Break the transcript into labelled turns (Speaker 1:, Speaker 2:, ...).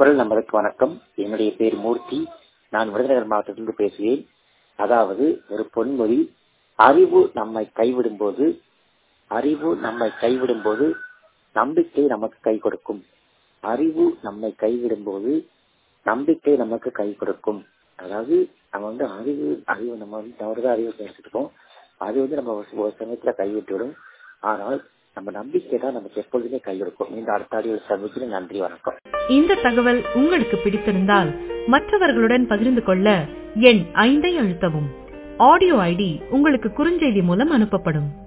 Speaker 1: குரல் நம்பருக்கு வணக்கம் என்னுடைய பேர் மூர்த்தி நான் விருதுநகர் மாவட்டத்திலிருந்து பேசுகிறேன் அதாவது ஒரு பொன்மொழி அறிவு நம்மை கைவிடும் போது அறிவு நம்மை கைவிடும் போது நம்பிக்கை நமக்கு கை கொடுக்கும் அறிவு நம்மை கைவிடும் போது நம்பிக்கை நமக்கு கை கொடுக்கும் அதாவது நம்ம வந்து அறிவு அறிவு நம்ம வந்து தவறுதான் அறிவு பேசிருக்கோம் அது வந்து நம்ம ஒரு ஒரு சமயத்துல கைவிட்டு விடும் ஆனால் நம்ம நம்பிக்கை தான் நமக்கு எப்பொழுதுமே கை கொடுக்கும் இந்த அடுத்த அடியில் சந்திக்கிறேன் நன்றி வணக்கம்
Speaker 2: இந்த தகவல் உங்களுக்கு பிடித்திருந்தால் மற்றவர்களுடன் பகிர்ந்து கொள்ள எண் ஐந்தை அழுத்தவும் ஆடியோ ஐடி உங்களுக்கு குறுஞ்செய்தி மூலம் அனுப்பப்படும்